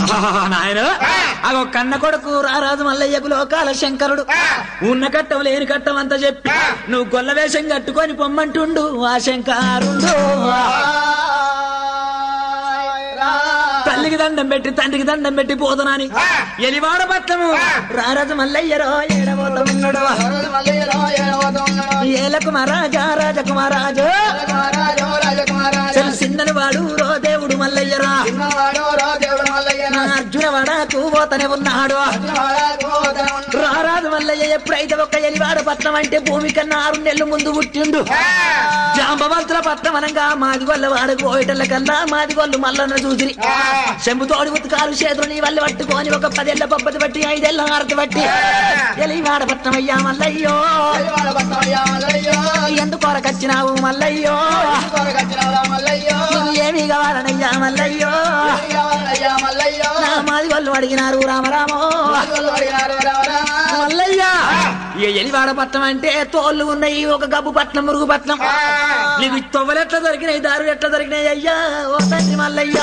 నాయన అగో కన్న కొడుకు రారాజు మల్లయ్యకు లోకాల శంకరుడు ఉన్న కట్టం లేని కట్టం అంతా చెప్పి నువ్వు గొల్ల వేషం కట్టుకొని పొమ్మంటుండు ఆ శంకరుడు తల్లికి దండం పెట్టి తండ్రికి దండం పెట్టి పోతున్నాని ఎలివాడ పట్టము రారాజు మల్లయ్యరో ఏడబోతున్నాడు ఏలకు మహారాజా రాజకుమారాజు చలు సిన్నని వాడు రో దేవుడు మల్లయ్యరా నా అర్జున వాడాకు పోతనే ఉన్నాడు రారాజు మల్లయ్య ఎప్పుడైతే ఒక ఎలివాడ పట్నం అంటే భూమి కన్నా ఆరు నెలలు ముందు పుట్టిండు జాంబవంతుల పట్నం అనగా మాది గొల్ల వాడకు పోయేటల్ల కల్లా మాది గొల్లు మల్లన్న చూసిరి చెంబుతోడి ఉతకాలు చేతులు నీ వల్ల పట్టుకొని ఒక పదేళ్ల పబ్బతి బట్టి ఐదేళ్ల హారతి బట్టి ఎలివాడ పట్నం అయ్యా మల్లయ్యో ఎందుకు కొరకొచ్చినావు మల్లయ్యో నువ్వు ఏమి కావాలనయ్యా మల్లయ్యో నా మాది వాళ్ళు అడిగినారు రామరామో మల్లయ్య ఇక ఎలివాడ పట్నం అంటే తోళ్ళు ఉన్నాయి ఒక గబ్బు పట్నం మురుగు పట్నం నీకు తొవ్వలు ఎట్లా దొరికినాయి దారులు ఎట్లా దొరికినాయి అయ్యా ఓ తండ్రి మల్లయ్య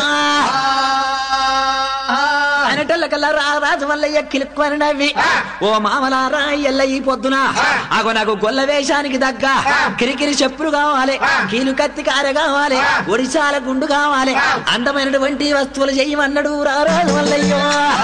అనేటోళ్ళకల్లా రా రాజు మల్లయ్య కిలుక్కుని నవ్వి ఓ మామలారా ఎల్ల ఈ పొద్దున అగో నాకు గొల్ల వేషానికి దగ్గ కిరికిరి చెప్పులు కావాలి కీలు కత్తి కార కావాలి ఒడిశాల గుండు కావాలి అందమైనటువంటి వస్తువులు చేయమన్నాడు రా రాజు మల్లయ్య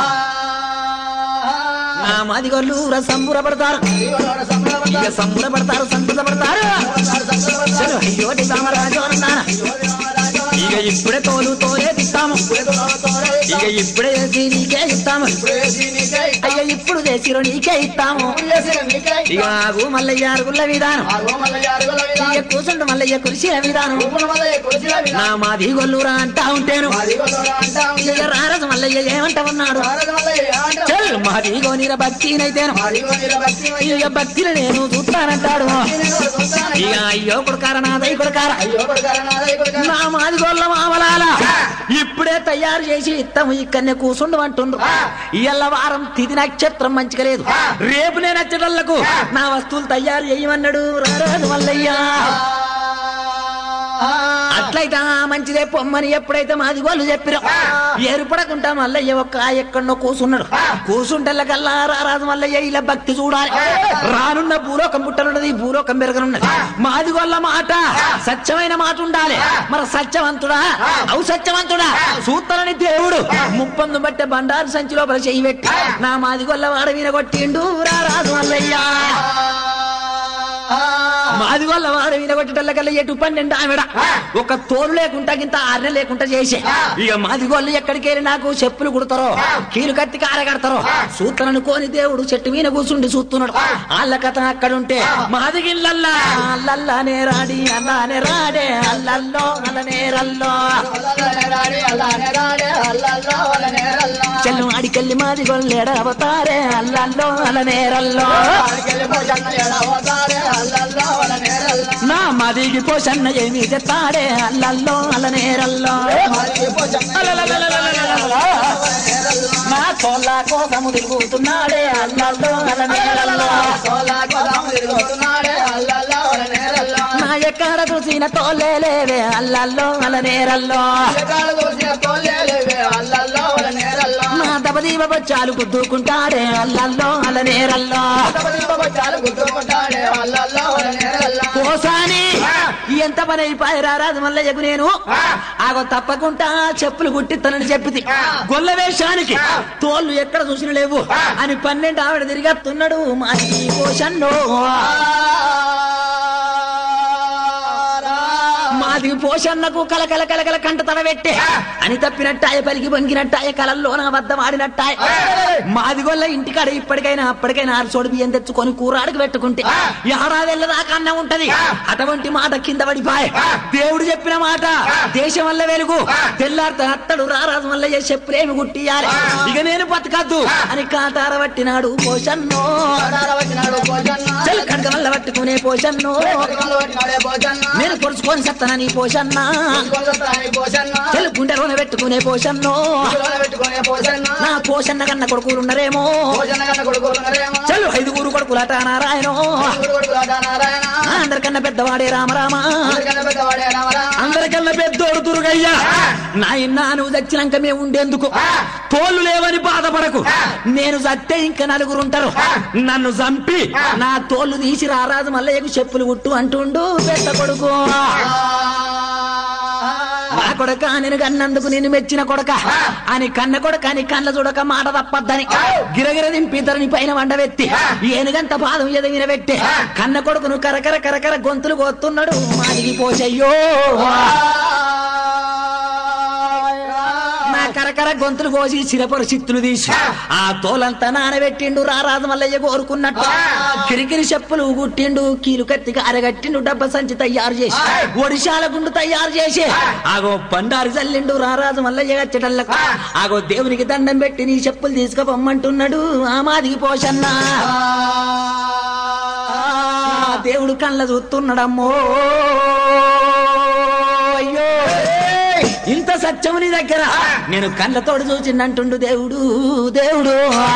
నా మాదిగోళ్ళు సంబురపడతారు ఇక సంబురపడతారు సంతోషపడతారు చలో, అయ్యోటి రామరాజు అన్నాను ఇక ఇప్పుడే తోలు తోలే తిస్తాము ఇక ఇప్పుడే చేసి నీకే ఇస్తాము అయ్య ఇప్పుడు చేసిరో నీకే ఇస్తాము ఇక ఆగు మల్లయ్య అరుగుల విధానం ఇక కూర్చుండు మల్లయ్య కురిసిన విధానం నా మాది గొల్లురా అంటా ఉంటేను ఇక రారసు మల్లయ్య ఏమంట ఉన్నాడు చల్ మాది గోనిర భక్తినైతేను ఇక భక్తిని నేను చూస్తానంటాడు ఇక అయ్యో కొడుకార నాదై కొడుకార నా మాది గొల్ల మామలాల ఇప్పుడే తయారు చేసి ఇత్తము ఇక్కడనే కూసుండు అంటుండ్రు ఇయ్యాల వారం తిది నక్షత్రం మంచిగా లేదు రేపు నేను నచ్చటళ్లకు నా వస్తువులు తయారు చేయమన్నాడు రారాజు మల్లయ్యా అట్లయితే ఆ మంచిదే పొమ్మని ఎప్పుడైతే మాది వాళ్ళు చెప్పిరో ఏర్పడకుండా మల్లయ్య ఒక్క ఎక్కడో కూసున్నాడు కూసుంటల్లకల్లా రారాజు మల్లయ్య ఇలా భక్తి చూడాలి రానున్న భూలోకం పుట్టనున్నది ఈ భూలోకం పెరగనున్నది మాది గొల్ల మాట సత్యమైన మాట ఉండాలి మరి సత్యవంతుడా అవు సత్యవంతుడా సూత్తలని దేవుడు ముప్పందు బట్టే బండారు సంచి లోపల చెయ్యి పెట్టి నా మాది గొల్ల వాడ వినగొట్టిండు రారాజు మల్లయ్య మాది వల్ల వాడు వినగొట్టేటల్లకల్లా ఎటు పన్నెండు ఆవిడ ఒక తోలు లేకుండా ఇంత ఆర్న లేకుండా చేసే ఇక మాది గోళ్ళు ఎక్కడికి వెళ్ళి నాకు చెప్పులు కుడతారో కీలు కత్తి కారగడతారో సూత్రను కోని దేవుడు చెట్టు మీద కూర్చుండి చూస్తున్నాడు వాళ్ళ కథ అక్కడుంటే మాది గిల్లల్లా అల్లల్లానే రాడి అల్లానే రాడే అల్లల్లో అల్లనేరల్లో చెల్లు అడికెళ్ళి మాది గొల్లెడ అవతారే అల్లల్లో అల్లనేరల్లో నా మదిగి పోషన్న ఏమి చెత్తాడే అల్లల్లో అల్లనేరల్లో నా కోళ్ళ కోసము తిరుగుతున్నాడే అల్లల్లో అల్లనేరల్లో నా ఎక్కడ చూసిన తోలే లేవే అల్లల్లో అల్లనేరల్లో నా దబదీవ బొచ్చాలు గుద్దుకుంటాడే అల్లల్లో అల్లనేరల్లో కోసాని ఎంత పని అయిపోయారా రాజు మల్లయ్యకు నేను ఆగో తప్పకుండా చెప్పులు కుట్టిస్తానని చెప్పింది గొల్ల వేషానికి తోళ్ళు ఎక్కడ చూసిన లేవు అని పన్నెండు ఆవిడ తిరిగేస్తున్నాడు మా ఈ పోషన్ను మాది పోషన్నకు కలకల కలకల కంట తడబెట్టే అని తప్పినట్టాయ పలికి వంగినట్టాయ కలల్లో నా వద్ద వాడినట్టాయ మాది గొల్ల ఇంటికాడ ఇప్పటికైనా అప్పటికైనా ఆరుచోడు బియ్యం తెచ్చుకొని కూరాడికి పెట్టుకుంటే ఏడాది దాకా అన్నం ఉంటది అటువంటి మాట కింద పడిపాయ దేవుడు చెప్పిన మాట దేశం వల్ల వెలుగు తెల్లారితే అత్తడు రారాజు వల్ల చెప్పులేమి గుట్టియాలి ఇక నేను బతకద్దు అని కాటార పట్టినాడు పోషన్నో చెల్ కడగ వల్ల పట్టుకునే పోషన్నో నేను పొడుచుకొని సత్తనని పోషన్నా చెల్ గుండెలోన పెట్టుకునే పోషన్నో నా పోషన్న కన్న కొడుకులు ఉన్నారేమో భోజన కన్న కొడుకులున్నారేమో చలు ఐదుగురు కొడుకులట నారాయణో ఐదుగురు కొడుకులాట నారాయణ అందరికన్నా పెద్దవాడే రామరామ అందరికన్నా పెద్దవాడే రామరా అందరికన్నా పెద్దోడు దుర్గయ్య నాయనా నువ్వు చచ్చినాక మేము ఉండేందుకు తోలు లేవని బాధపడకు నేను చస్తే ఇంకా నలుగురు ఉంటారు నన్ను చంపి నా తోలు తీసి రారాజు మల్లయ్యకు చెప్పులు కుట్టు అంటుండు పెద్ద కొడుకు నా కొడక నేను కన్నందుకు నేను మెచ్చిన కొడక అని కన్న కొడక అని కళ్ళ చూడక మాట తప్పద్దని గిరగిర దింపి ఇతరుని పైన వండబెట్టి ఏనుగంత పాదం ఎదగిన పెట్టి కన్న కొడుకును కరకర కరకర గొంతులు కోస్తున్నాడు మాదిగి పోసయ్యో నా కరకర గొంతులు కోసి చిరపరు చిత్తులు తీసి ఆ తోలంతా నానబెట్టిండు రారాజు మల్లయ్య కోరుకున్నట్టు కిరికిరి చెప్పులు గుట్టిండు కీలు కత్తికి అరగట్టిండు డబ్బ సంచి తయారు చేసి ఒడిశాల గుండు తయారు చేసి ఆగో పండారి చల్లిండు రారాజు మల్లయ్య గచ్చటల్లకు ఆగో దేవునికి దండం పెట్టి నీ చెప్పులు తీసుకుపోమ్మంటున్నాడు ఆ మాదిగి పోషన్నా ఆ దేవుడు కళ్ళ చూస్తున్నాడమ్మో అయ్యో ఇంత సత్యము నీ దగ్గర నేను కళ్ళతోడు చూచిందంటుండు దేవుడు దేవుడు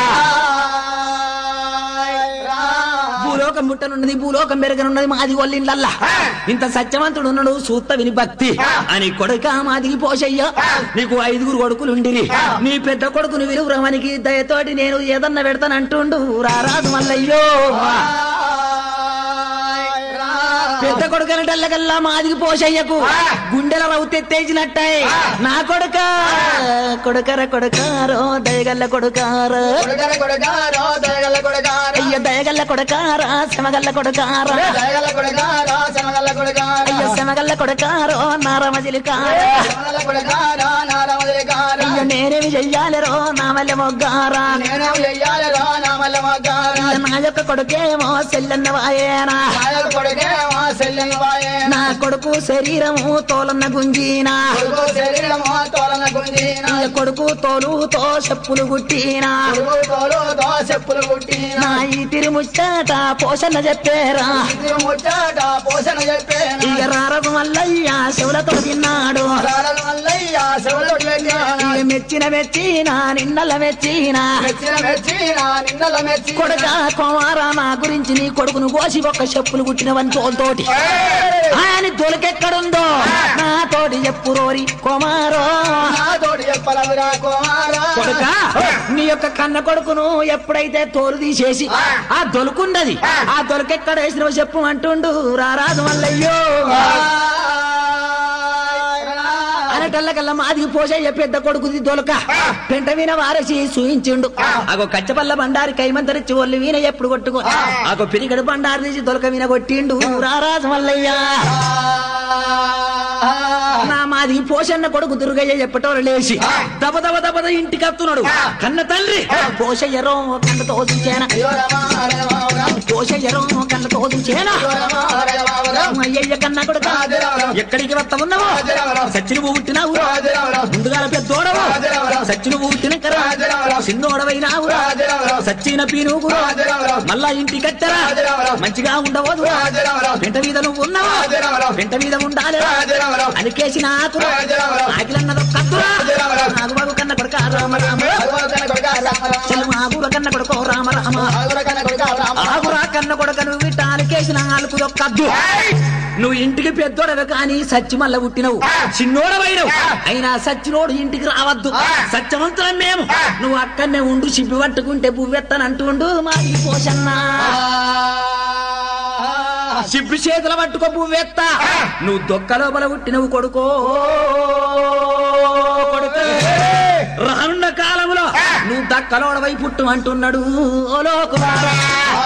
భూలోకం పుట్టనున్నది భూలోకం పెరగనున్నది మాది ఒళ్ళిండ్లల్లా ఇంత సత్యవంతుడు ఉన్నాడు సూత్త విని భక్తి అని కొడుక మాదిగి పోషయ్య నీకు ఐదుగురు కొడుకులు ఉండిరి నీ పెద్ద కొడుకును విలువరమనికి దయతోటి నేను ఏదన్నా పెడతానంటుండు రారాదు మల్లయ్యో పెద్ద కొడుకనటల్లకల్లా మాదిగి పోషయ్యకు గుండెల రవ్వు తెత్తేసినట్టాయి నా కొడుక కొడుకర కొడుకారో దయగల్ల కొడుకారో కొడుకర కొడుకారో దయగల కొడుకారో అయ్య దయగల్ల కొడుకారా శమగల్ల కొడుకారా దయగల కొడుకారో శమగల కొడుకారో అయ్య శమగల్ల కొడుకారో నారమజిలికారా శమగల కొడుకారో నారమదిరికారో అయ్య నేనేమి చెయ్యాలరో నామల్లె మొగ్గారా నేను చెయ్యాలిరో నామల్ల మగ్గారో అయ్య నా యొక్క కొడుకేమో సెల్లన్న వాయేనా నాయక కొడుకేమో సెల్లిన వాయే నా కొడుకు శరీరము తోలన్న గుంజీనా కొడుకు శరీరమో తోలన గుంజీన అయ్య కొడుకు తోలుతో చెప్పులు గుట్టినా కొడుకు తోలు దో చెప్పులు కుట్టిన నా ఈ తిరుముచ్చట పోషణ చెప్పేరా ఇది ముచ్చట పోషణ చెప్పేన ఇక రారదు మల్లయ్య శివులతో తిన్నాడు రారల మల్లయ్య శివుడు పెట్టాను ఇక మెచ్చిన మెచ్చిన నిన్నల మెచ్చిన మెచ్చిన మెచ్చిన నిన్నల మెచ్చి కొడుక కుమారా నా గురించి నీ కొడుకును కోసి ఒక్క చెప్పులు కుట్టినవని తోలుతోటి ఆయన తొలకెక్కడుందో నా తోటి చెప్పు రోరి కుమారో నా తోటి చెప్పలవిరా కుమారా కొడుక నీ యొక్క కన్న కొడుకును ఎప్పుడైతే తోలు తీసేసి ఆ దొలుకుండది ఆ దొలకెక్కడ వేసిన చెప్పు అంటుండు రారాజు మల్లయ్యో అనటల్లకల్లా మాదిగి పోసయ్య పెద్ద కొడుకుది దొలక పెంట వీణ వారసి సూయించిండు అగో కచ్చపల్ల బండారి కైమంతరిచ్చి ఒళ్ళు వీణ ఎప్పుడు కొట్టుకో అగో పిరికడు బండారి తీసి దొలక వీణ కొట్టిండు రారాజు మల్లయ్య నా మాది పోషన్న కొడుకు దుర్గయ్య చెప్పటోళ్ళు లేచి దబ దబ దబ ఇంటికి వస్తున్నాడు కన్న తండ్రి పోషయ్యరో కన్న తోసించేన పోషయ్యరో కన్న తోసించేన అయ్యయ్య కన్న కొడుక ఎక్కడికి వస్తా ఉన్నావు సచ్చిని పుట్టినావు ముందుగా పెద్దోడవు సచ్చిని పుట్టిన కరా చిన్నోడవైనావు సచ్చిన పీనుగు మళ్ళా ఇంటి కట్టరా మంచిగా ఉండవదు పెంట మీద నువ్వు ఉన్నావా పెంట మీద ఉండాలి అనికేసి నాకు ఆకిలన్నదో కత్తురా నాకు బాబు కన్న కొడుక రామ రామ చెల్లు ఆగుర కన్న కొడుకో రామ రామ ఆగురా కన్న కొడుక నువ్వు విట్ట అనికేసిన ఆలుకుదో కద్దు నువ్వు ఇంటికి పెద్దోడవే కానీ సచ్చి మల్ల పుట్టినవు చిన్నోడవైనవు అయినా సచ్చినోడు ఇంటికి రావద్దు సత్యవంతులం మేము నువ్వు అక్కడనే ఉండు చిప్పి పట్టుకుంటే పువ్వెత్తనంటుండు మా ఈ పోషన్నా సిబ్బి చేతుల పట్టుకో పువ్వెత్త నువ్వు దొక్క లోపల పుట్టినవు కొడుకో కొడుకు రానున్న కాలంలో నువ్వు దక్కలోడవై పుట్టు అంటున్నాడు ఓ లోకుమారా.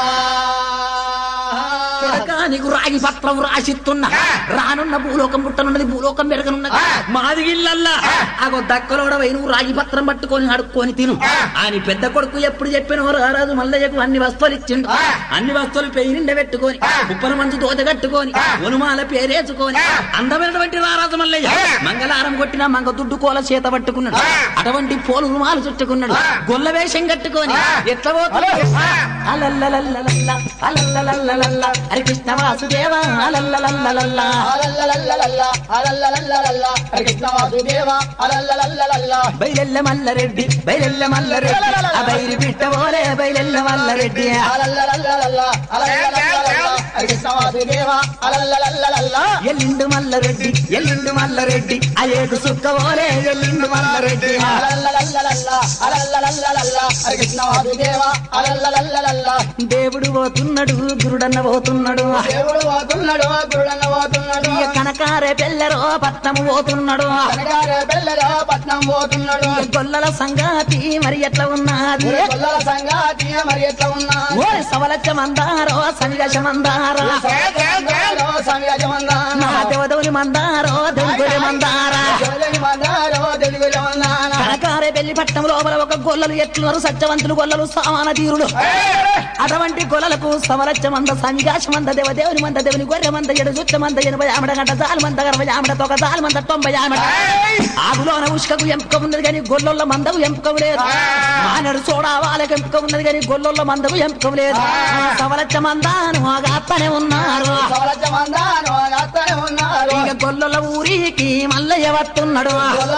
కొడుకా, నీకు రాగి పత్రం రాసిస్తున్నా రానున్న భూలోకం పుట్టనున్నది భూలోకం పెరగనున్నది మాది ఇల్లల్లా అగో దక్కలోడవై నువ్వు రాగి పత్రం పట్టుకొని అడుక్కొని తిను అని పెద్ద కొడుకు ఎప్పుడు చెప్పిన రారాజు మల్లయ్యకు అన్ని వస్తువులు ఇచ్చిండు అన్ని వస్తువులు పెయి నిండా పెట్టుకొని ఉప్పల మంచు దోత కట్టుకొని ఉనుమాల పేరేసుకొని అందమైనటువంటి రారాజు మల్లయ్య మంగళారం కొట్టిన మంగ దుడ్డు కోల చేత పట్టుకున్నాడు అటువంటి పోలు రుమాలు చుట్టుకున్నాడు గొల్ల వేషం కట్టుకొని ఎట్లా పోతున్నాడు అలల్లలల్లలల్ల, అలల్లలల్లలల్ల, హరి కృష్ణ వాసుదేవ అలల్లలల్లలల్లా అలల్లలల్లలల్ల, అలల్లలల్లలల్ల, హరే కృష్ణ వాసుదేవ అలల్లలల్లలల్ల. బయలెల్ల మల్లరెడ్డి బయలెల్ల మల్లరెడ్డి ఆ బైరి పిట్ట పోలే బయలెల్ల మల్లరెడ్డి అలల్లలల్లలల్ల, అలల్లలల్లలల్ల, హరే కృష్ణ వాసుదేవ అలల్లలల్లలల్ల. ఎల్లిండు మల్లరెడ్డి ఎల్లిండు మల్లరెడ్డి ఆ ఏడు సుక్క పోలే ఎల్లిండు మల్లరెడ్డి అలల్లలల్లలల్ల, అలల్లలల్లలల్ల, హరే కృష్ణ వాసుదేవ అలల్లలల్లలల్ల. దేవుడు పోతున్నాడు గురుడన్న పోతున్నాడు దేవుడు పోతున్నాడు గురుడన్న పోతున్నాడు ఇక కనకారే పెళ్ళరో పట్నము పోతున్నాడు కనకారే బెల్లరా పట్నం పోతున్నాడు ఇక గొల్లల సంగాతి మరి ఎట్లా ఉన్నది కొల్లల సంగాతి మరి ఎట్లా ఉన్నా ఓ సవలచ్చ మందారో సంగశ మందారో నా దేవదవుని మందారో దేవుడి మందారా కనకారే పెళ్లి పట్టణం లోపల ఒక గొల్లలు ఎట్లున్నారు సత్యవంతులు గొల్లలు సామాన తీరులు అటువంటి గొల్లలకు సమరచ్చ మంద సంఘాష మంద దేవదేవుని మంద దేవుని గొర్రె మంద ఎడు సుచ్చ మంద ఎనభై ఆమడ గంట జాలు మంద గర్భ ఆమడ తొక జాలు మంద తొంభై ఆమడ ఆగులోన ఉష్కకు ఎంపిక ఉన్నది కానీ గొల్లొల్ల మందకు ఎంపిక లేదు మానడు సోడా వాళ్ళకి ఎంపిక ఉన్నది కానీ గొల్లొల్ల మందకు ఎంపిక లేదు సవరచ్చ మందాను అత్తనే ఉన్నారు ఇక గొల్లొల్ల ఊరికి మల్లయ్య వస్తున్నాడు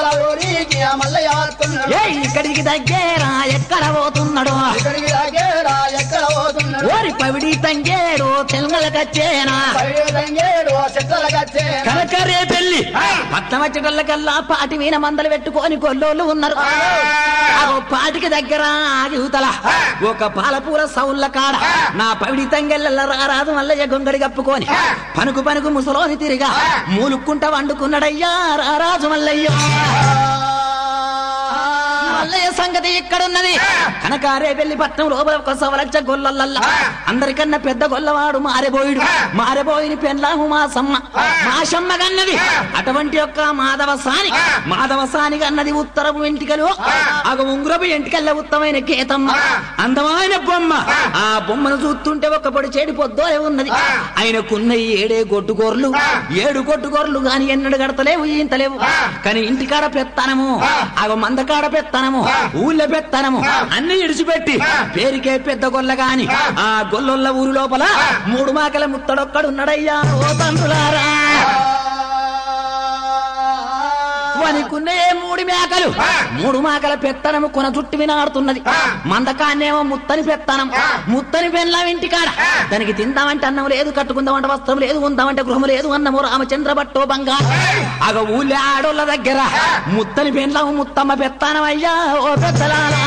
ఏ ఇక్కడికి దగ్గర ఎక్కడ పోతున్నాడు ఎక్కడ పోతున్నాడు ఓరి పవిడి తంగేడు తెలంగాణకచ్చేనా చెట్లకచ్చే కనకరే పెళ్లి పట్నం వచ్చేటల్లకల్లా పాటి వీణ మందలు పెట్టుకొని గొల్లోళ్ళు ఉన్నారు ఆ పాటికి దగ్గర ఆగివుతల ఒక పాలపూల సౌళ్ళ కాడ నా పవిడి తంగెళ్ళ రారాదు మల్లయ్య గొంగడి కప్పుకొని పనుకు పనుకు ముసలోని తిరిగా మూలుక్కుంట వండుకున్నాడయ్యా రారాజు మల్లయ్య మల్లయ్య సంగతి ఎక్కడున్నది కనకారే పెళ్లి పట్నం లోపల ఒక సవలచ్చ గొల్లల్లా అందరికన్నా పెద్ద గొల్లవాడు మారెబోయుడు మారెబోయిని పెళ్ళాము మా సమ్మ మా సమ్మ కన్నది అటువంటి యొక్క మాధవ సాని మాధవ సాని కన్నది ఉత్తరపు వెంటికలు అగ ఉంగురపు ఎంటికల్ల ఉత్తమైన కేతమ్మ అందమైన బొమ్మ ఆ బొమ్మను చూస్తుంటే ఒక పొడి చెడి పొద్దులే ఉన్నది ఆయనకున్న ఈ ఏడే గొడ్డుగోర్లు ఏడు గొడ్డుగోర్లు గాని ఎన్నడు గడతలేవు ఇంతలేవు కానీ ఇంటికాడ పెత్తనము అగ మందకాడ పెత్తనము ఊళ్ళో పెత్తనము అన్ని ఇడిచిపెట్టి పేరుకే పెద్ద గొల్ల గాని ఆ గొల్లొల్ల ఊరు లోపల మూడు మాకల ముత్తడొక్కడున్నాడయ్యా ఓ తండ్రులారా వనికున్నే మూడు మేకలు మూడు మేకల పెత్తనము కొన చుట్టు వినాడుతున్నది మందకాన్నేమో ముత్తని పెత్తనం ముత్తని పెళ్ళం ఇంటికాడ దానికి తిందామంటే అన్నం లేదు కట్టుకుందామంటే వస్త్రం లేదు ఉందామంటే గృహం లేదు అన్నము రామచంద్ర భట్టో బంగారు అగ ఊళ్ళో ఆడోళ్ళ దగ్గర ముత్తని పెళ్ళం ముత్తమ్మ పెత్తనం అయ్యా ఓ పెద్దలారా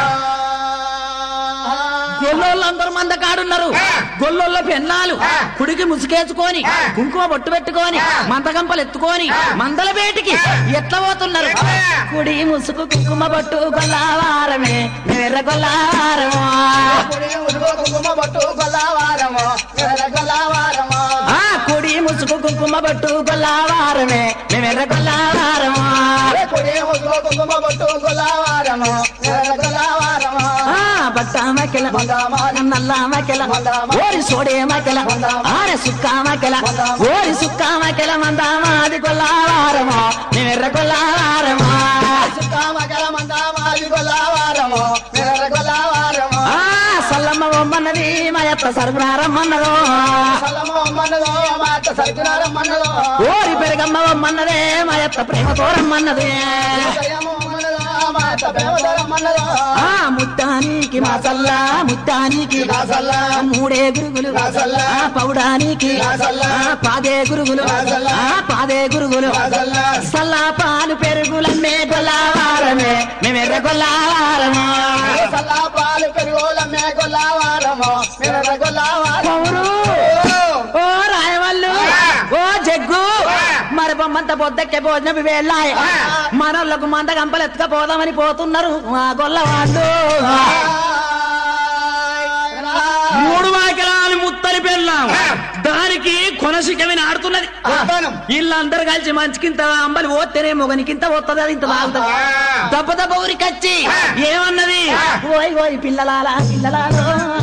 గొల్లోళ్ళందరూ మంద కాడున్నారు గొల్లోళ్ళ పెన్నాలు కుడికి ముసుకేసుకొని కుంకుమ బొట్టు పెట్టుకొని మందగంపలు ఎత్తుకొని మందల బేటికి ఎట్లా పోతున్నారు కుడి ముసుగు కుంకుమ బొట్టు గొల్లవారమే ఎర్ర గొల్లవారము కుంకుమ పట్టు గొల్లవారము గొల్లవారము ఆ కుడి ముసుగు కుంకుమ బొట్టు గొల్లవారమే ఎర్ర గొల్లవారము కొడి కుంకుమ పట్టు గొల్లవారము గొల్లవారము ఆ బట్ట మకెల నల్ల మకెల ఓరి సోడే మకెల ఆర సుక్క మకెల ఓరి సుక్క మకెల మందామాది కొల్లావారమో ఎర్ర కొల్లావారమో సుఖామగల మందామాది గొల్లవారము గొల్లవారము ఆ సల్లమ్మ బొమ్మన్నది మా యొక్క సరుకునారమ్మన్నదో సలమో మన్నదో మాట సరికునారం మన్నదో ఓరి పెరగమ్మ బొమ్మన్నదే మా యొక్క ప్రేమ తోరమ్మన్నదే జయము మన్నదో మాట ప్రేమధరం మన్నదో ఆ ముత్తానికి మా సల్లా ముత్తానికి సల్లా. మూడే గురుగులు సల్లా. ఆ పౌడానికి సల్లా. ఆ పాదే గురుగులు సల్లా. ఆ పాదే గురుగులు సల్లా. సల్లా పాలు పెరుగులమ్మే గొల్లావారమే మేమెర్ర గొల్లావారము సల్లా పాలు పెరుగుల మే గొల్లవారము మెర్ర గొల్లవారము పౌరు ఓ రాయవల్లు ఓ జగ్గు మరి బొమ్మంత పొద్దెక్కే భోజనం వెళ్ళాయి మనోళ్ళకు మంద గంపలు ఎత్తుకపోదామని పోతున్నారు ఆ గొల్లవాళ్ళు మూడు వాకిలాలు ముత్తని పెళ్ళాం దానికి కొనసికమైన ఆడుతున్నది వీళ్ళందరూ కలిసి మంచికింత అంబలి పోతేనే మొగనికింత పోతుంది అది ఇంత తాగుతుంది దెబ్బ దెబ్బ ఊరికొచ్చి ఏమన్నది ఓయ్ ఓయ్ పిల్లలాలా పిల్లలాలో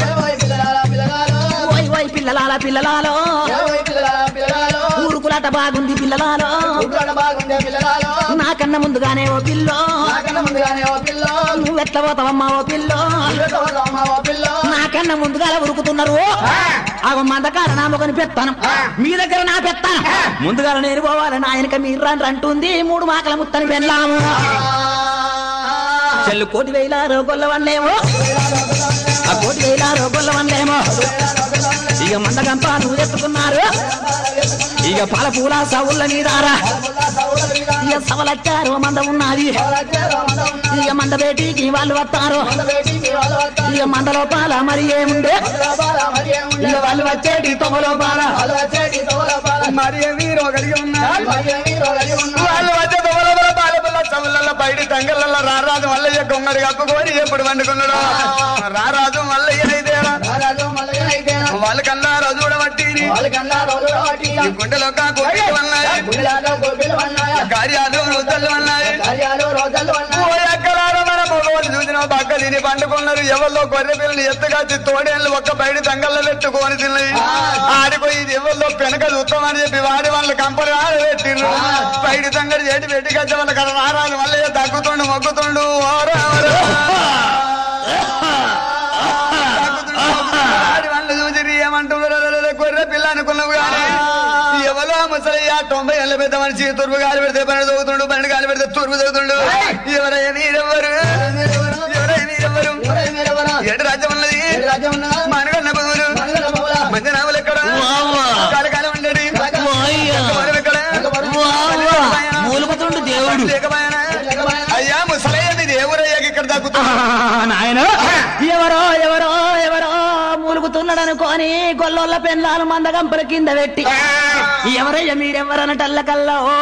ఓయ్ ఓయ్ పిల్లలాల పిల్లలాలో ఊరుకులాట బాగుంది పిల్లలాలో బాగుండే పిల్లలు నాకన్నా ముందుగానే ఓ పిల్లో నాకన్నా ముందుగానే ఓ పిల్ల నువ్వు ఎట్లా పోతావమ్మా ఓ పిల్లో నాకన్నా ముందుగా ఉరుకుతున్నారు అవ మందకాల నా మొగని పెత్తాను మీ దగ్గర నా పెత్తాను ముందుగా నేను పోవాలి నాయనక మీరు రండి అంటుంది మూడు మాకల ముత్తని వెళ్ళాము చెల్లు కోటి వేలారో గొల్లవన్నేమో ఆ కోటి వేలారో గొల్లవన్నేమో ఇక మందగంప నువ్వు ఎత్తుకున్నారు ఇక పాల పూల సవుళ్ళ మీదారా ఇక సవలచ్చారు మంద ఉన్నది ఇక మంద బేటీకి వాళ్ళు వస్తారు ఇక మంద లోపాల మరి ఏముండే ఇక వాళ్ళు వచ్చేటి తొమ్మ లోపాల మరి వీరో కలిగి ఉన్నారు వాళ్ళు వచ్చే దొంగల బాలపిల్ల చవుల బయట తంగళ్ళ రారాజు మల్లయ్య కొమ్మడి కప్పుకొని ఎప్పుడు వండుకున్నాడు రారాజు మల్లయ్య అయితేరా వాళ్ళ కన్నా రోజు కూడా పట్టి ఈ గుండెలో కోపిలు ఉన్నాయి కార్యాలు రోజులు ఉన్నాయి ఓ ఎక్కడారో మన మగవాళ్ళు చూసిన పక్క తిని పండుకున్నారు ఎవరిలో గొర్రె పిల్లలు ఎత్తుకొచ్చి తోడేళ్ళు ఒక్క బయట తంగల్లో పెట్టుకొని తిన్నాయి ఆడిపోయి ఇది ఎవరిలో పెనక చూస్తామని చెప్పి వాడి వాళ్ళు కంపలు ఆడబెట్టిండ్రు బయట తంగడి చేటి పెట్టుకొచ్చే వాళ్ళ కదా రారాలు మళ్ళీ తగ్గుతుండు మొగ్గుతుండు ఓ రామరా. తగ్గుతుండు, మొగ్గుతుండు. ఆడి వాళ్ళు చూసి ఏమంటున్నారు గొర్రె పిల్ల అనుకున్నావు కానీ ఎవరో ముసలయ్య తొంభై ఏళ్ళ పెద్ద మనిషి తూర్పు గాలి పెడితే పన్నెండు చదువుతుండు పన్నెండు గాలి పెడితే తూర్పు చదువుతుండు ఎవరైనా మీరెవ్వరు ఎవరైనా మీరెవ్వరు ఏడు రాజ్యం ఉన్నది మనగన్న బదులు మంచి నామలు ఎక్కడ కాలకాలం ఉండేది మనం ఎక్కడ మూలుగుతుండు దేవుడు లేకపోయానా అయ్యా ముసలయ్యది దేవురయ్యాకి ఇక్కడ దక్కుతుంది నాయన ఎవరో ఎవరో ఎవరో మూలుగుతున్నాడు అనుకోని గొల్లోళ్ళ పెన్లాలు మందగంపల కింద పెట్టి ఎవరయ్య మీరెవరనటల్ల కల్లా ఓ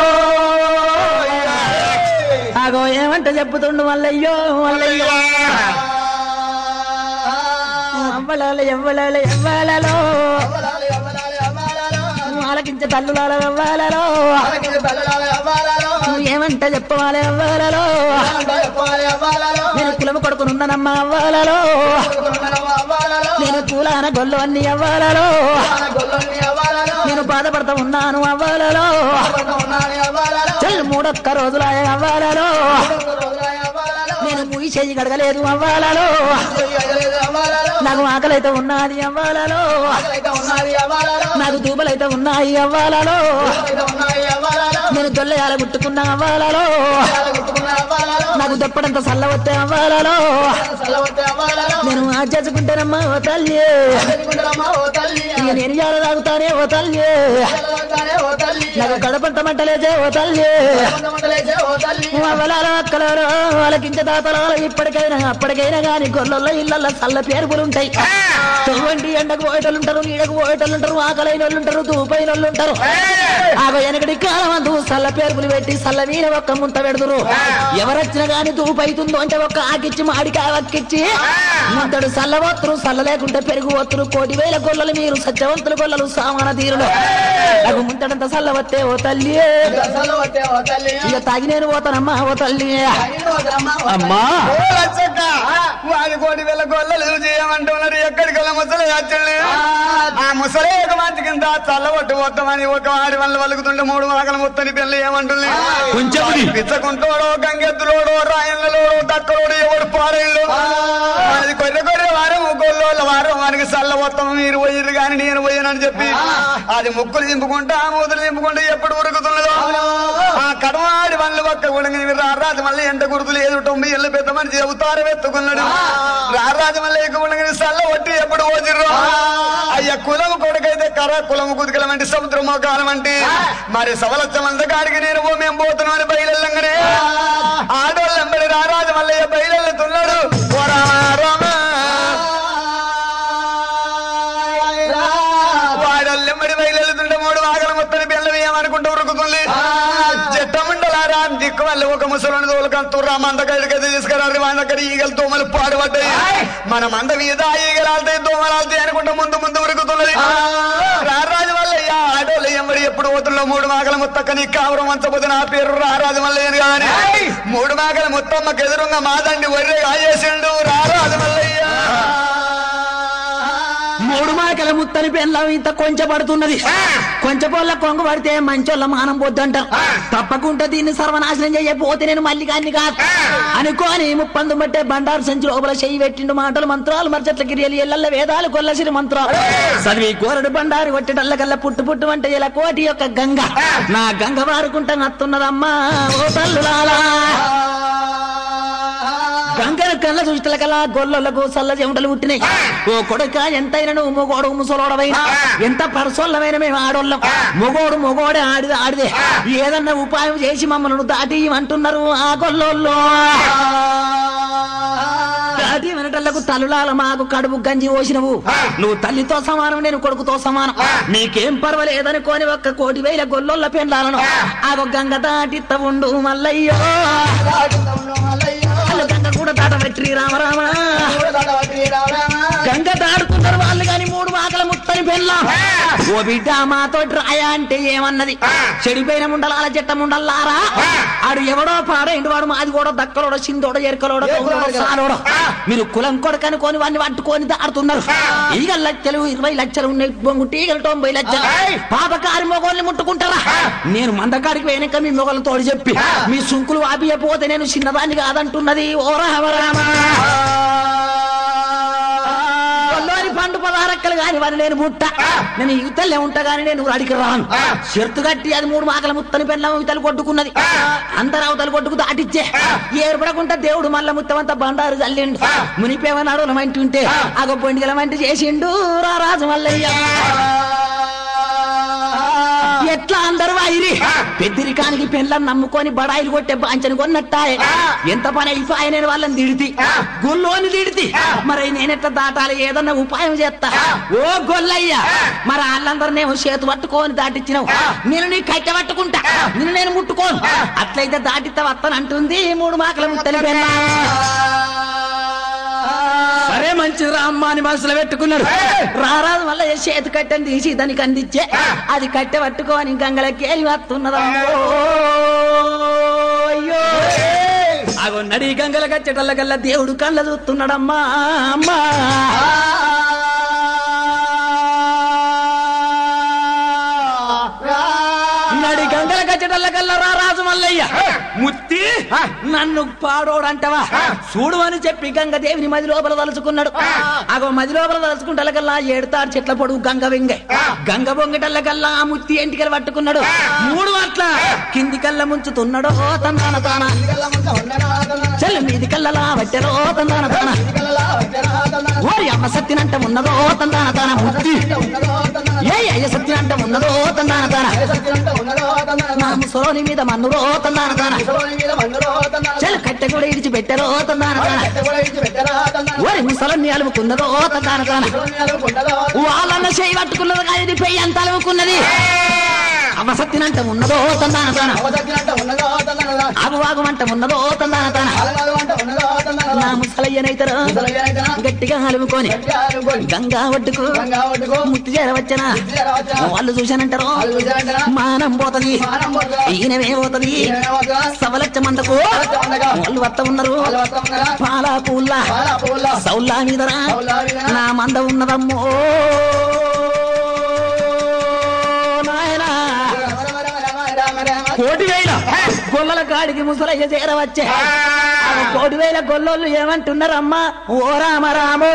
ఆగో ఏమంట చెప్పుతుండు మల్లయ్యో మల్లయ్యో ఎవ్వలాల ఎవ్వలాల ఎవ్వలలో ఆలకించే తల్లులాల ఎవ్వలలో ఏమంట చెప్పవాలి ఎవ్వలలో నేను కులము కొడుకునున్నానమ్మా అవ్వాలలో నేను కూలాన గొల్లు అన్ని అవ్వాలలో నేను బాధపడతా ఉన్నాను అవ్వాలలో చెల్లు మూడొక్క రోజులాయ అవ్వాలలో నేను ముగి చేయి గడగలేదు అవ్వాలలో నాకు ఆకలైతే ఉన్నది అవ్వాలలో నాకు దూబలైతే ఉన్నాయి అవ్వాలలో నేను దొల్లయాల గుట్టుకున్న అవ్వాలలో నాకు దప్పడంత సల్ల వస్తే అవ్వాలలో నేను ఆచేసుకుంటానమ్మా ఓ తల్లి ఇక నేను ఎలా తాగుతానే ఓ తల్లి నాకు గడపంత మంటలేసే ఓ తల్లి అవలాల అక్కలారో వాళ్ళకించ తాతలో ఇప్పటికైనా అప్పటికైనా గాని గొల్లల్లో ఇళ్ళల్లో చల్ల పేరుపులు ఉంటాయి తొవ్వంటి ఎండకు పోయేటోళ్ళు ఉంటారు నీడకు పోయేటోళ్ళు ఉంటారు ఆకలైన వాళ్ళు ఉంటారు దూపైన వాళ్ళు ఉంటారు ఆగో వెనకటి కాలం అందు సల్ల పేరుపులు పెట్టి సల్ల మీద ఒక్క ముంత పెడుతురు ఎవరొచ్చినా గాని దూపైతుందో అంటే ఒక్క ఆకిచ్చి మాడికాయ వక్కిచ్చి ముంతడు సల్ల పోతురు సల్ల లేకుంటే పెరుగు పోతురు కోటి వేల గొల్లలు మీరు సత్యవంతుల గొల్లలు సామాన తీరులు నాకు ముంతడంత సల్ల వస్తే ఓ తల్లి ఇక తాగి నేను పోతానమ్మా ఓ తల్లి అమ్మా ఓ లచ్చక్క, వాడి కోటి వేల గొల్లలు చేయమంటున్నారు ఎక్కడికి వెళ్ళ ముసలి వచ్చండి ఆ ముసలి ఒక మంచి కింద చల్లబట్టు పోతామని ఒక వాడి వల్ల వలుకుతుంటే మూడు వాకల ముత్తని పిల్ల ఏమంటుంది కొంచెముది. పిచ్చకుంటోడో గంగెద్దులోడో రాయన్నలోడో దక్కలోడు ఎవడు పారేళ్ళు అది కొర్రె కొర్రె వారం గొల్లోళ్ళ వారం వారికి చల్ల మొత్తం మీరు పోయిర్రు కానీ నేను పోయానని చెప్పి అది ముక్కులు దింపుకుంటా మూతులు దింపుకుంటా ఎప్పుడు ఉరుకుతున్నదో ఆ కడవాడి వల్ల ఒక్క కూడా రారాజు మళ్ళీ ఎంట గుర్తులు ఏదో తొమ్మిది ఏళ్ళ పెద్ద మనిషి అవతారం ఎత్తుకున్నాడు రారాజు మళ్ళీ ఎక్కువ సల్ల ఒట్టి ఎప్పుడు ఓజిర్రు అయ్య కులం కొడుకైతే కర కులం కుదికలం అంటే సముద్రం మోకాలం అంటే మరి సవలత్వం అంత కాడికి నేను ఓ మేము పోతున్నాం అని బయలుగానే ఆడోళ్ళు ఎంబడి రారాజు మల్లయ్య బయలుతున్నాడు ఓ రామ రామ వాడల్లెమ్మడి బయలుతుంటే మూడు వాగల మొత్తం బెల్లం ఏమనుకుంటూ ఉరుకుతుంది చెట్టమండలారా దిక్కు వల్ల ఒక ముసలోని తోలుకంటూ మంద కడికైతే తీసుకురారు మన దగ్గర ఈగలు దోమలు పాడుపడ్డాయి మన మంద మీద ఈగలు ఆల్తాయి దోమలు ఆల్తాయి అనుకుంటూ ముందు ముందు ఉరుకుతున్నది రారాజు వల్లయ్య ఆడోళ్ళు ఎమ్మడి ఎప్పుడు పోతుల్లో మూడు మాగల ముత్తక్కని కావరం వంచబోతే నా పేరు రారాజు మల్లయ్యని కానీ మూడు మాగల ముత్తమ్మకి ఎదురుగా మాదండి ఒర్రె కాయేసిండు రారాజు మల్లయ్య మూడు మా మాకల ముత్తని పెళ్ళం ఇంత కొంచెం పడుతున్నది కొంచెం పొల్ల కొంగ పడితే మంచోళ్ళ మానం పోద్దంటారు తప్పకుండా దీన్ని సర్వనాశనం చేయకపోతే నేను మళ్ళీ కాన్ని కాదు అనుకోని ముప్పందు బట్టే బండారు సంచి లోపల చెయ్యి పెట్టిండు మాటలు మంత్రాలు మరచట్ల గిరియలు ఎల్లల్ల వేదాలు కొల్లసిరి మంత్రాలు చదివి కోరడు బండారు కొట్టడల్ల కల్లా పుట్టు పుట్టు అంటే ఇలా కోటి యొక్క గంగ నా గంగ వారుకుంటా నత్తున్నదమ్మా ఓ తల్లులాలా గంగను కళ్ళ చూసిన కల్లా గొల్లలకు సల్ల చెమటలు పుట్టినాయి ఓ కొడుక ఎంతైనా నువ్వు మొగోడు ముసలోడవైనా ఎంత పరసోళ్ళమైన మేము ఆడోళ్ళం మొగోడు మొగోడే ఆడిదే ఆడిదే ఏదన్నా ఉపాయం చేసి మమ్మల్ని దాటి అంటున్నారు ఆ గొల్లోళ్ళు దాటి వినటల్లకు తల్లులాల మాకు కడుపు గంజి పోసినవు నువ్వు తల్లితో సమానం నేను కొడుకుతో సమానం నీకేం పర్వాలేదనుకోని ఒక్క కోటి వేల గొల్లోళ్ళ పెండాలను ఆ గంగ దాటిత్త ఉండు మల్లయ్యో వాళ్ళు గంగ కూడా దాట పెట్టి రామరామ గంగ దాడుతున్నారు వాళ్ళు గాని మూడు మాకల ముత్తని పెళ్ళాం ఓ బిడ్డ మాతో రాయా అంటే ఏమన్నది చెడిపోయిన ముండలాల చెట్ట ముండల్లారా ఆడు ఎవడో పాడైండు వాడు మాది కూడా దక్కలోడ చిందోడ ఎరకలోడ గౌరోడ, సాలోడ మీరు కులం కొడకనుకొని వాడిని పట్టుకొని దాడుతున్నారు ఈగ లక్షలు ఇరవై లక్షలు ఉన్నాయి బొంగు ఈగలు తొంభై లక్షలు పాపకారి మొగోళ్ళని ముట్టుకుంటారా నేను మందకాడికి వెనక మీ మొగలు తోడు చెప్పి మీ సుంకులు ఆపియపోతే నేను చిన్నదాన్ని కాదంటున్నది ఓ రామ రామ కొల్లోని పండు పదారక్కలు కాని వారిని నేను ముట్ట నేను యువతలే ఉంటా గాని నేను అడిగి రాను షర్తు కట్టి అది మూడు మాకల ముత్తని పెళ్ళ యువతలు కొట్టుకున్నది అందరు అవతలు కొట్టుకు దాటిచ్చే ఏర్పడకుండా దేవుడు మల్ల ముత్తమంతా బండారు చల్లిండు మునిపేమన్నాడు మంటి ఉంటే అగో పొండిగల మంటి చేసిండు రా రాజు మల్లయ్య ఎట్లా అందరు వాయిరి పెద్దరికానికి పెళ్ళని నమ్ముకొని బడాయిలు కొట్టే బాంచని కొన్నట్టాయే ఎంత పని అయిపోయి నేను వాళ్ళని తిడితి గుల్లోని తిడితి మరి నేనెట్లా దాటాలి ఏదన్నా ఉపాయం చేస్తా ఓ గొల్లయ్య మరి వాళ్ళందరినేమో చేతు పట్టుకొని దాటిచ్చినావు నేను నీ కట్టె పట్టుకుంటా నిన్ను నేను ముట్టుకోను అట్లయితే దాటితే వస్తాను అంటుంది మూడు మాకల ముట్టలి పెళ్ళ సరే మంచిది రా అమ్మ అని మనసులో పెట్టుకున్నాడు రారాదు వల్ల చేతి కట్టెని తీసి దానికి అందించే అది కట్టె పట్టుకొని గంగలకి వస్తున్నదమ్మో అయ్యో అగో నడి గంగల కట్టెటల్ల గల్ల దేవుడు కళ్ళ చూస్తున్నాడమ్మా అమ్మా నడి గంగల కచ్చటల్ల కల్లా రా రాజు మల్లయ్య ముత్తి నన్ను పాడోడంటవా చూడు అని చెప్పి గంగ దేవిని మది లోపల తలుచుకున్నాడు అగో మది లోపల తలుచుకుంటల కల్లా ఏడుతారు చెట్ల పొడుగు గంగ వెంగ గంగ బొంగటల్ల కల్లా ఆ ముత్తి ఎంటికలు పట్టుకున్నాడు మూడు అట్ల కింది కళ్ళ ముంచుతున్నాడో తందాన తాన చెల్లి మీది కళ్ళలా వట్టెరో తందాన తాన ఓరి అమ్మ సత్తినంట ఉన్నదో తందాన తాన ముత్తి ఏ అయ్య సత్తినంట ఉన్నదో తందాన తాన నా ముసలోని మీద మన్నురో తందాన తాన చెల్లి కట్టె కూడా ఇడిచి పెట్టరో తందాన తాన ఓరి ముసలన్ని అలుముకున్నదో తందాన తాన వాళ్ళన్న చేయి పట్టుకున్నది కానీ ఇది పెయ్యి అంత అలుముకున్నది అమ్మ సత్తినంట ఉన్నదో తందాన తాన ఆగు వాగుమంట ఉన్నదో తందాన తాన నా ముసలయ్యనైతరో గట్టిగా అలుముకొని గంగా ఒడ్డుకు ముత్తి చేరవచ్చనా వాళ్ళు చూశానంటారు మానం పోతది ఈయనమే పోతది సవలచ్చ మందకు వాళ్ళు వత్త ఉన్నారు పాలా పూల్లా సౌల్లా మీదరా నా మంద ఉన్నదమ్మో నాయనా కోటి వేల గొల్లల కాడికి ముసలయ్య చేరవచ్చే ఆ కోటి వేల గొల్లోళ్ళు ఏమంటున్నారు అమ్మా ఓ రామ రామో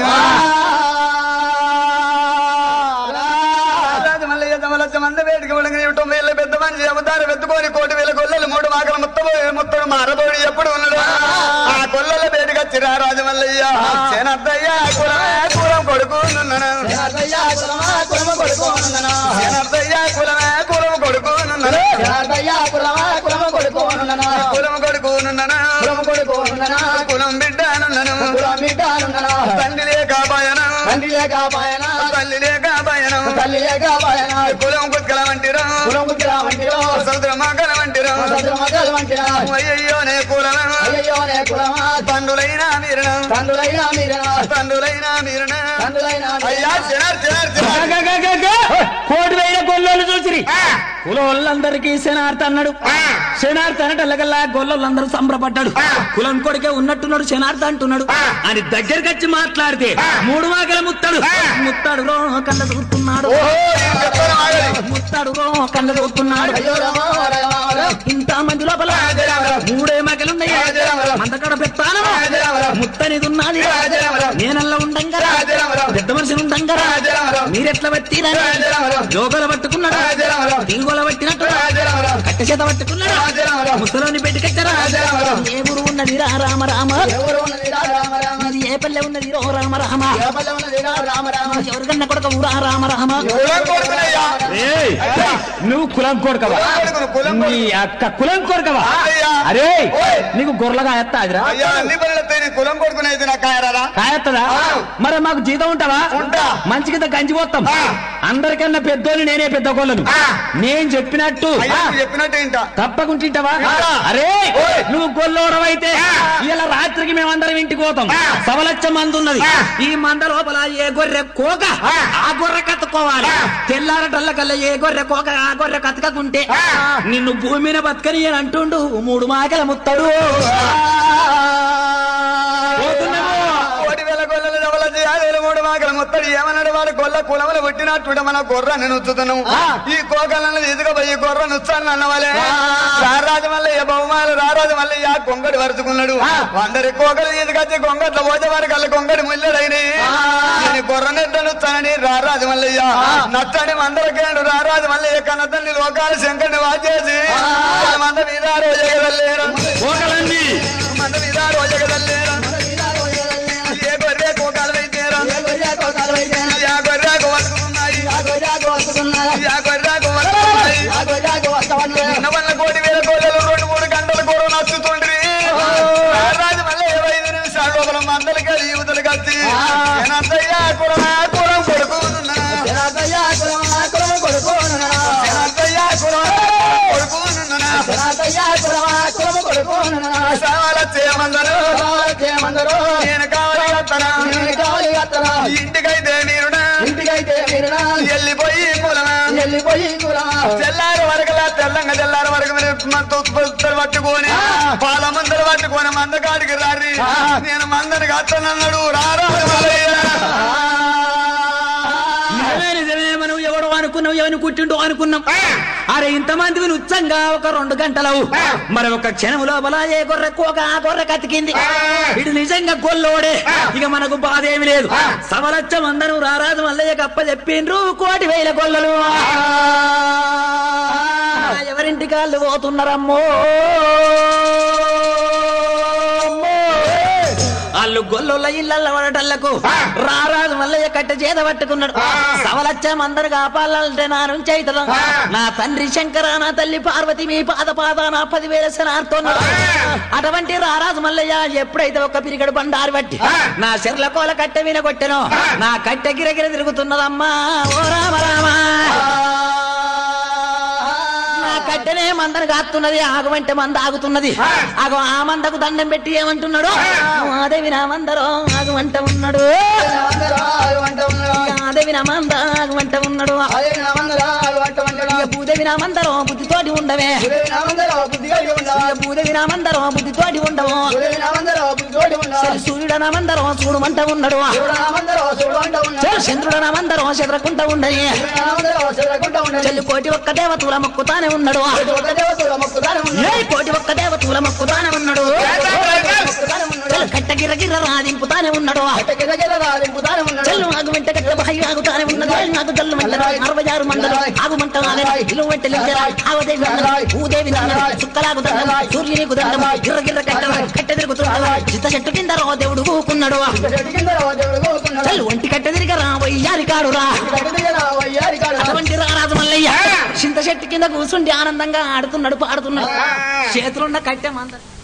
రాజు మల్లయ్య తమలచ్చ మంద వేడికి ఉడగని తొమ్మిది ఏళ్ళ పెద్ద మనిషి అవతారం ఎత్తుకొని కోటి వేల గొల్లలు మూడు మాకల మొత్తం మొత్తం మారబోడి ఎప్పుడు ఉన్నాడు ఆ గొల్లల వేడికి వచ్చిరా రాజు మల్లయ్య సేనద్దయ్య కులమే కులం కొడుకు నున్నను సేనద్దయ్య కులమే కులం కొడుకు నున్నను కులం కొడుకు నున్నను కులం బిడ్డ నున్నను తండ్రి లేక భయనం తల్లి లేక భయనం కులం కుక్కల వంటిరా సముద్రం మగల వంటిరా అయ్యయ్యో నే కులము తండ్రులైన మీరణ తండ్రులైన మీరనా తండ్రులైన మీరణ తండ్రులైన అయ్యా చిన్నారు చిన్నారు చిన్నారు కోటి వేల గొల్లోళ్ళు చూసిరి కులోళ్ళందరికీ శనార్థ అన్నాడు శనార్థ అనటల్లగల్లా గొల్లోళ్ళందరూ సంబరపడ్డాడు కులం కొడుకే ఉన్నట్టున్నాడు శనార్థ అంటున్నాడు అని దగ్గరికి వచ్చి మాట్లాడితే మూడు వాకల ముత్తాడు ముత్తాడు రో కళ్ళ చూస్తున్నాడు ఓహో నేను చెప్తాను ఆగండి. ముత్తాడు రో కళ్ళ చూస్తున్నాడు అయ్యో రామ రామ రామ ఇంత మంది లోపల మూడే మగలున్నాయి మందకడ పెత్తానము ముత్తనిది ఉన్నది నేనల్లా ఉండంగా పెద్ద మనిషి ఉండంగా మీరెట్లా పట్టినా జోగల పట్టుకున్నాడు తీగోల పట్టినట్టు కట్టె చేత పట్టుకున్నాడు ముసలోని పెట్టి కట్టరా ఏ ఊరు ఉన్నది రా రామ రామ ఎవరు ఉన్నది రా రామ రామ ఇది ఏ పల్లె ఉన్నది రో రామ రామ ఎవరు ఉన్నది రా రామ రామ ఎవరికన్నా కొడుక ఊరా రామ రామ కులం కొడుకునయ్యా. ఏయ్, నువ్వు కులం కొడుకవా కులం కొడుకును, కులం నీ అక్క కులం కొడుకవా అయ్యా. అరే ఓయ్. నీకు గొర్రెగా ఎత్తా అదిరా అయ్యా అన్ని పనులు నీ కులం కొడుకునైతే నాకు కాయరాదా కాయత్తదా మరి మాకు జీతం ఉంటావా ఉంటా. మంచి కింద గంజి పోతాం ఆ. అందరికన్నా పెద్దోళ్ళు నేనే పెద్ద గోళ్ళను ఆ. నేను చెప్పినట్టు అయ్యా నువ్వు చెప్పినట్టు ఇంట తప్పకుంటుంటావా ఆ. అరే ఓయ్. నువ్వు గొల్లోడవైతే ఆ. ఇలా రాత్రికి మేమందరం ఇంటికి పోతాం ఆ. సవలచ్చ మంది ఉన్నది ఆ. ఈ మంద లోపల ఏ గొర్రె కోక ఆ. ఆ గొర్రె కత్తుకోవాలి ఆ. తెల్లారటల్ల కల్లా ఏ గొర్రె కోక ఆ గొర్రె కతకకుంటే ఆ. నిన్ను భూమి మీద బతకని అని అంటుండు మూడు మాకల ముత్తడు పోతున్నాము. కోటి వేల గొల్లలు డబల చేయాలి మూడు మాకల మొత్తడు ఏమన్నాడు వాడు గొల్ల కులములు పుట్టినట్టు మన గొర్ర నేను ఉచ్చుతున్నాం ఈ కోకలను తీసుకుపోయి ఈ గొర్ర నుచ్చాను అన్నవాలే రారాజు మళ్ళీ ఏ బహుమాలు రారాజు మళ్ళీ ఆ కొంగడి వరుచుకున్నాడు అందరి కోకలు తీసుకొచ్చి కొంగట్ల పోతే వారి కళ్ళ కొంగడి ముల్లడైన నేను గొర్ర నెట్ట నుచ్చానని రారాజు మల్లయ్య నచ్చని మందరకేండు రారాజు మల్లయ్య కన్న తల్లి లోకాలు శంకర్ని వాచేసి మంద మీద రోజగదల్లేరు కోకలండి మంద మీద రోజగదల్లేరు ఏ గొర్రె కోకాలు వైద్యరా యా గొర్రె వస్తున్నాయి యా గొర్రె వస్తున్నాయి నిన్న వల్ల కోటి వేల కోళ్ళలు రెండు మూడు గంటల కూర నచ్చుతుండ్రి రాజు మళ్ళీ ఇరవై ఐదు నిమిషాల లోపల మందలకి వెళ్ళి యువతలు కత్తి నేనంతయ్యా కురమా కురం కొడుకున్నా నేనంతయ్యా కురమా కొడుకున్నా సావాల చేయమందరు నేను కావాలి అత్తనా ఇంటికైతే మీరునా ఇంటికైతే మీరునా వెళ్ళిపోయి కులమా వెళ్ళిపోయి కూడా తెల్లారి వరకలా తెల్లంగా తెల్లారి వరకు మీరు మన ఉత్పత్తులు పట్టుకొని పాల మందలు పట్టుకొని మందకాడికి రారి నేను మందని కట్టనన్నాడు రారా నిజమే నిజమే మనం ఎవడో అనుకున్నాం ఎవరిని కుట్టిండో అనుకున్నాం అరే ఇంతమంది ఉచ్చంగా ఒక రెండు గంటలవు మరి ఒక క్షణం లోపల ఏ గొర్రె కోక ఆ గొర్రె కతికింది ఇటు నిజంగా గొల్లోడే ఇక మనకు బాధ ఏమి లేదు సవలచ్చం అందరూ రారాజు మల్లయ్య కప్ప చెప్పిండ్రు కోటి వేల గొల్లలు ఎవరింటి కాళ్ళు పోతున్నారమ్మో వాళ్ళు గొల్లుల ఇళ్ళల్లో పడటల్లకు రారాజు మల్లయ్య కట్ట చేత పట్టుకున్నాడు సవలచ్చం అందరు కాపాలంటే నా నుంచి అవుతుందా నా తండ్రి శంకర నా తల్లి పార్వతి మీ పాద పాద నా పదివేల శనార్థన్నాడు అటువంటి రారాజు మల్లయ్య ఎప్పుడైతే ఒక పిరిగడు బండారు బట్టి నా చెర్ల కోల కట్టె వినగొట్టెను నా కట్టె గిరగిర తిరుగుతున్నదమ్మా ఓ రామ రామ నా కట్టెనే మందను కాస్తున్నది ఆగమంటే మంద ఆగుతున్నది ఆగో ఆ మందకు దండం పెట్టి ఏమంటున్నాడు అదేవి నా మందరో ఆగమంట ఉన్నాడు అదేవి నా మంద ఆగమంట ఉన్నాడు ఇక భూదేవి నా మందరో బుద్ధితోటి ఉండవే ఇక భూదేవి నా మందరో బుద్ధితోటి ఉండవు సరే సూర్యుడు నా మందరో చూడమంట ఉన్నాడు సరే చంద్రుడు నా మందరో చెదరకుంట ఉండయి చెల్లి కోటి ఒక్క దేవతల మొక్కుతానే ఉన్నాడు ఏ కోటి ఒక్క దేవతల మొక్కుతానే ఉన్నాడు చెల్లు కట్ట గిర్ర గిర్ర రాదింపుతానే ఉన్నాడు చెల్లు ఆగు వెంట కట్ట బాయి ఆగుతానే ఉన్నది నాకు జల్లు మంటలు అరవై ఆరు మండలు ఆగు మంట ఇల్లు వెంట ఆవదేవి భూదేవి చుక్కలాగు దండం సూర్యునికి దండం గిర్ర గిర్ర కట్ట కట్ట తిరుగుతున్నాడు చిత్త చెట్టు కింద రో దేవుడు కూకున్నాడు చెల్లు ఒంటి కట్ట తిరిగరా వయ్యారి కాడురా అటువంటి రారాజు మల్లయ్య చింత చెట్టు కింద కూర్చుండి ఆనందంగా ఆడుతున్నాడు పాడుతున్నాడు చేతులున్న కట్టె మంద